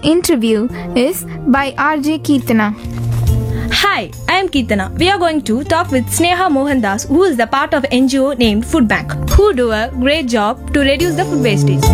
interview is by RJ Kirtana. Hi, I am Kirtana. We are going to talk with Sneha Mohandas, who is the part of NGO named Food Bank, who do a great job to reduce the food wastage.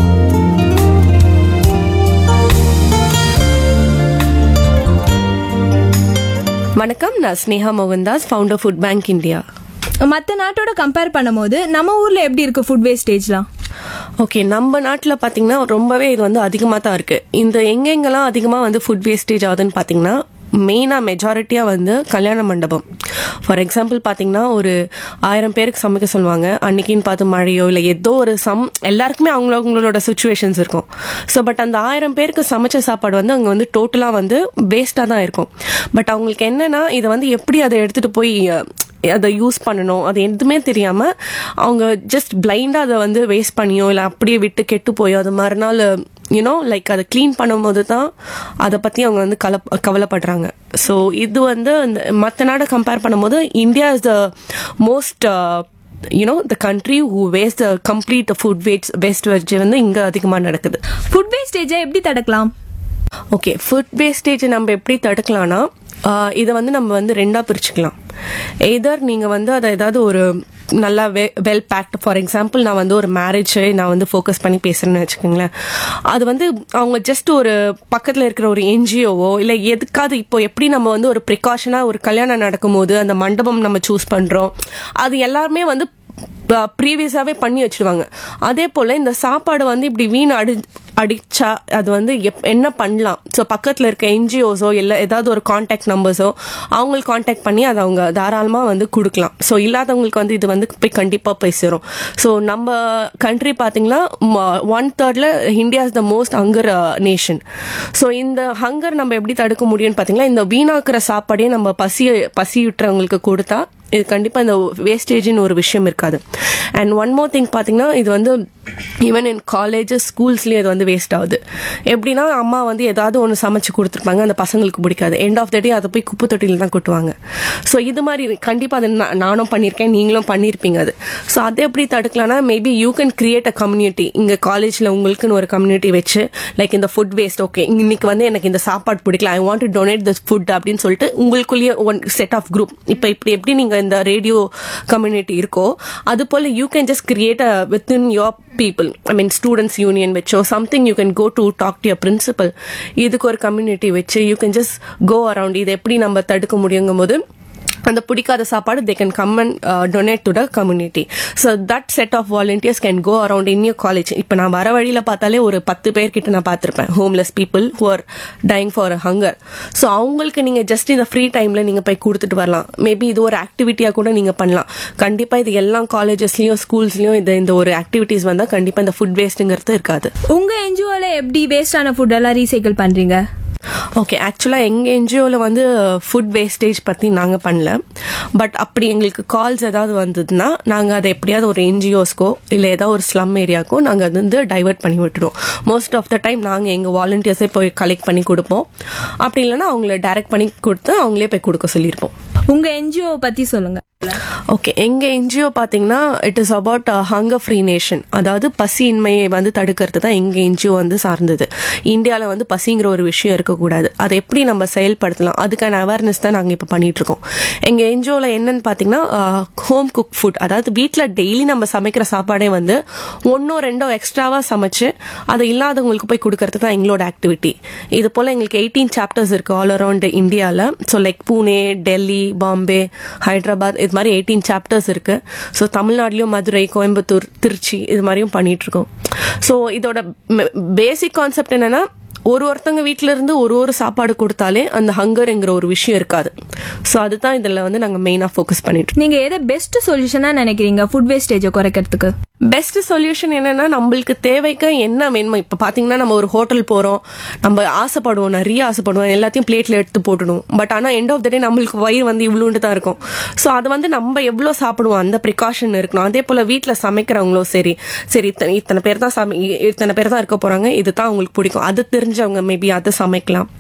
வணக்கம் நான் Sneha Mohandas founder food bank India மற்ற நாட்டோட compare பண்ணும்போது நம்ம ஊர்ல எப்படி இருக்கு food வேஸ்டேஜ்லாம் okay நம்ம நாட்டில் பார்த்தீங்கன்னா ரொம்பவே இது வந்து அதிகமாக தான் இருக்குது இந்த எங்கெங்கெல்லாம் அதிகமாக வந்து ஃபுட் வேஸ்டேஜ் ஆகுதுன்னு பார்த்தீங்கன்னா மெயினாக மெஜாரிட்டியாக வந்து கல்யாண மண்டபம் ஃபார் எக்ஸாம்பிள் பார்த்தீங்கன்னா ஒரு ஆயிரம் பேருக்கு சமைக்க சொல்லுவாங்க அன்னைக்குன்னு பார்த்து மழையோ இல்லை ஏதோ ஒரு சம் எல்லாருக்குமே அவங்கள அவங்களோட சுச்சுவேஷன்ஸ் இருக்கும் ஸோ பட் அந்த ஆயிரம் பேருக்கு சமைச்ச சாப்பாடு வந்து அங்கே வந்து டோட்டலாக வந்து வேஸ்ட்டாக தான் இருக்கும் பட் அவங்களுக்கு என்னன்னா இதை வந்து எப்படி அதை எடுத்துகிட்டு போய் அஹ், அதை யூஸ் பண்ணணும் அது எதுவுமே தெரியாமல் அவங்க ஜஸ்ட் பிளைண்டாக அதை வந்து வேஸ்ட் பண்ணியோ இல்லை அப்படியே விட்டு கெட்டு போயோ அது மறுநாள் யூனோ லைக் அதை க்ளீன் பண்ணும்போது தான் அதை பற்றி அவங்க வந்து கல கவலைப்படுறாங்க ஸோ இது வந்து இந்த மற்ற நாடை கம்பேர் பண்ணும்போது India is the most you know the country who waste the complete food waste waste veg வந்து இங்கே அதிகமாக நடக்குது ஃபுட் வேஸ்டேஜை எப்படி தடுக்கலாம் ஓகே ஃபுட் வேஸ்டேஜ் நம்ம எப்படி தடுக்கலாம்னா ஆஹ் இதை வந்து நம்ம வந்து ரெண்டாக பிரிச்சுக்கலாம் எதர் நீங்கள் வந்து அதை ஏதாவது ஒரு நல்லா வெ வெல் பேக்ட் ஃபார் எக்ஸாம்பிள் நான் வந்து ஒரு மேரேஜ் நான் வந்து ஃபோக்கஸ் பண்ணி பேசுகிறேன்னு வச்சுக்கோங்களேன் அது வந்து அவங்க ஜஸ்ட் ஒரு பக்கத்தில் இருக்கிற ஒரு என்ஜிஓவோ இல்லை எதுக்காவது இப்போ எப்படி நம்ம வந்து ஒரு ப்ரிகாஷனாக ஒரு கல்யாணம் நடக்கும்போது அந்த மண்டபம் நம்ம சூஸ் பண்ணுறோம் அது எல்லாருமே வந்து ப்ரீவியஸாகவே பண்ணி வச்சிருவாங்க அதே போல் இந்த சாப்பாடு வந்து இப்படி வீண் அடி அடிச்சா அது வந்து எப் என்ன பண்ணலாம் ஸோ பக்கத்தில் இருக்க என்ஜிஓஸோ இல்லை ஏதாவது ஒரு காண்டாக்ட் நம்பர்ஸோ அவங்களுக்கு காண்டாக்ட் பண்ணி அதை அவங்க தாராளமாக வந்து கொடுக்கலாம் ஸோ இல்லாதவங்களுக்கு வந்து இது வந்து போய் கண்டிப்பாக போய் சேரும் ஸோ நம்ம கண்ட்ரி பார்த்தீங்கன்னா ஒன் தேர்டில் India is the most hunger nation so இந்த ஹங்கர் நம்ம எப்படி தடுக்க முடியும்னு பார்த்தீங்கன்னா இந்த வீணாக்குற சாப்பாடையே நம்ம பசி பசியுற்றவங்களுக்கு கொடுத்தா இது கண்டிப்பாக இந்த வேஸ்டேஜ்னு ஒரு விஷயம் இருக்காது அண்ட் ஒன் மோர் திங் பார்த்தீங்கன்னா இது வந்து ஈவன் இன் காலேஜஸ் ஸ்கூல்ஸ்லேயும் இது வந்து வேஸ்ட் ஆகுது எப்படின்னா அம்மா வந்து ஏதாவது ஒன்று சமைச்சு கொடுத்துருப்பாங்க அந்த பசங்களுக்கு பிடிக்காது எண்ட் ஆஃப் த டே அதை போய் குப்பை தொட்டியில் தான் கொட்டுவாங்க ஸோ இது மாதிரி கண்டிப்பாக அதை நான் நானும் பண்ணியிருக்கேன் நீங்களும் பண்ணியிருப்பீங்க அது ஸோ அதை எப்படி தடுக்கலாம்னா maybe you can create a community இங்கே காலேஜில் உங்களுக்குன்னு ஒரு கம்யூனிட்டி வச்சு லைக் இந்த ஃபுட் வேஸ்ட் ஓகே இன்னைக்கு வந்து எனக்கு இந்த சாப்பாடு பிடிக்கல I want to donate this food அப்படின்னு சொல்லிட்டு உங்களுக்குள்ளேயே ஒன் செட் ஆஃப் குரூப் இப்போ இப்படி எப்படி நீங்கள் இந்த ரேடியோ கம்யூனிட்டி இருக்கோ அது போல் you can just create a within your people I mean students union வச்சோ something you can go to talk to your principal இதுக்கு ஒரு கம்யூனிட்டி வச்சு you can just go around இதை எப்படி நம்ம தடுக்க முடியுங்கும் போது அந்த பிடிக்காத சாப்பாடு they can come and donate to the community so that set of volunteers can go around in your college இப்போ நான் வர வழியில் பார்த்தாலே ஒரு பத்து பேர்கிட்ட நான் பார்த்துருப்பேன் homeless people who are dying for hunger so அவங்களுக்கு நீங்கள் ஜஸ்ட் இந்த ஃப்ரீ டைமில் நீங்கள் போய் கொடுத்துட்டு வரலாம் மேபி இது ஒரு ஆக்டிவிட்டியாக கூட நீங்கள் பண்ணலாம் கண்டிப்பாக இது எல்லா காலேஜஸ்லையும் ஸ்கூல்ஸ்லையும் இது இந்த ஒரு ஆக்டிவிட்டீஸ் வந்தால் கண்டிப்பாக இந்த ஃபுட் வேஸ்ட்டுங்கிறது இருக்காது உங்க என்ஜிஓல எப்படி வேஸ்டான ஃபுட் எல்லாம் ரீசைக்கிள் பண்றீங்க ஓகே ஆக்சுவலாக எங்கள் என்ஜிஓவில் வந்து ஃபுட் வேஸ்டேஜ் பற்றி நாங்கள் பண்ணல பட் அப்படி எங்களுக்கு கால்ஸ் ஏதாவது வந்ததுன்னா நாங்கள் அதை எப்படியாவது ஒரு என்ஜிஓஸ்க்கோ இல்லை ஏதாவது ஒரு ஸ்லம் ஏரியாக்கோ நாங்கள் அது வந்து டைவர்ட் பண்ணி விட்டுடுவோம் மோஸ்ட் ஆஃப் த டைம் நாங்கள் எங்கள் வாலண்டியர்ஸே போய் கலெக்ட் பண்ணி கொடுப்போம் அப்படி இல்லைன்னா அவங்கள டைரக்ட் பண்ணி கொடுத்து அவங்களே போய் கொடுக்க சொல்லியிருப்போம் உங்க என்ஜிஓ பத்தி சொல்லுங்க ஓகே எங்க என்ஜிஓ பாத்தீங்கன்னா it is about hunger free nation அதாவது பசியின்மையை வந்து தடுக்கிறது தான் எங்க என்ஜிஓ வந்து சார்ந்தது இந்தியாவில் வந்து பசிங்கிற ஒரு விஷயம் இருக்கக்கூடாது அதை எப்படி நம்ம செயல்படுத்தலாம் அதுக்கான அவேர்னஸ் தான் நாங்கள் இப்போ பண்ணிட்டு இருக்கோம் எங்க என்ஜிஓவில் என்னன்னு பார்த்தீங்கன்னா ஹோம் குக் ஃபுட் அதாவது வீட்டில் டெய்லி நம்ம சமைக்கிற சாப்பாடே வந்து ஒன்றோ ரெண்டோ எக்ஸ்ட்ராவாக சமைச்சு அதை இல்லாதவங்களுக்கு போய் கொடுக்கறது தான் எங்களோட ஆக்டிவிட்டி இது போல் எங்களுக்கு எயிட்டீன் சாப்டர்ஸ் இருக்கு ஆல் அரவுண்ட் இந்தியாவில் ஸோ லைக் பூனே டெல்லி பாம்பே ஹைதராபாத் இது மாதிரி எயிட்டீன் சாப்டர்ஸ் இருக்கு ஸோ தமிழ்நாட்டிலையும் மதுரை கோயம்புத்தூர் திருச்சி இது மாதிரியும் பண்ணிட்டு இருக்கோம் ஸோ இதோட பேசிக் கான்செப்ட் என்னன்னா ஒரு ஒருத்தவங்க வீட்டில இருந்து ஒரு ஒரு சாப்பாடு கொடுத்தாலே அந்த ஹங்கர்ங்கிற ஒரு விஷயம் இருக்காது ஸோ அதுதான் இதில் வந்து நாங்கள் மெயினாக ஃபோக்கஸ் பண்ணிட்டு இருக்கோம். நீங்க எதை பெஸ்ட் சொல்யூஷனா நினைக்கிறீங்க ஃபுட் வேஸ்டேஜை குறைக்கிறதுக்கு பெஸ்ட் சொல்யூஷன் என்னன்னா நம்மளுக்கு தேவைக்கு என்ன வேணுமோ இப்போ பார்த்தீங்கன்னா நம்ம ஒரு ஹோட்டல் போகிறோம் நம்ம ஆசைப்படுவோம் நிறைய ஆசைப்படுவோம் எல்லாத்தையும் பிளேட்ல எடுத்து போட்டுடும் பட் ஆனால் எண்ட் ஆஃப் த டே நம்மளுக்கு வயிறு வந்து இவ்வளோண்டு தான் இருக்கும் ஸோ அது வந்து நம்ம எவ்வளோ சாப்பிடுவோம் அந்த ப்ரிகாஷன் இருக்கணும் அதே போல் வீட்டில் சமைக்கிறவங்களும் சரி சரி இத்தனை இத்தனை பேர் தான் சமை இத்தனை பேர் தான் இருக்க போகிறாங்க இதுதான் அவங்களுக்கு பிடிக்கும் அது தெரிஞ்சவங்க மேபி அதை சமைக்கலாம்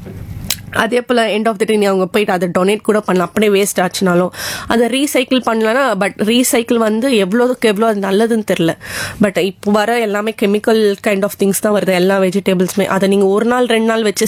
அதே போல் எண்ட் ஆஃப் த டே அவங்க போயிட்டு அதை டொனேட் கூட பண்ணலாம் அப்படியே வேஸ்ட் ஆச்சுனாலும் அதை ரீசைக்கிள் பண்ணலன்னா பட் ரீசைக்கிள் வந்து எவ்வளோதுக்கு எவ்வளோ அது நல்லதுன்னு தெரில பட் இப்போ வர எல்லாமே கெமிக்கல் கைண்ட் ஆஃப் திங்ஸ் தான் வருது எல்லா வெஜிடபிள்ஸுமே அதை நீங்கள் ஒரு நாள் ரெண்டு நாள் வச்சு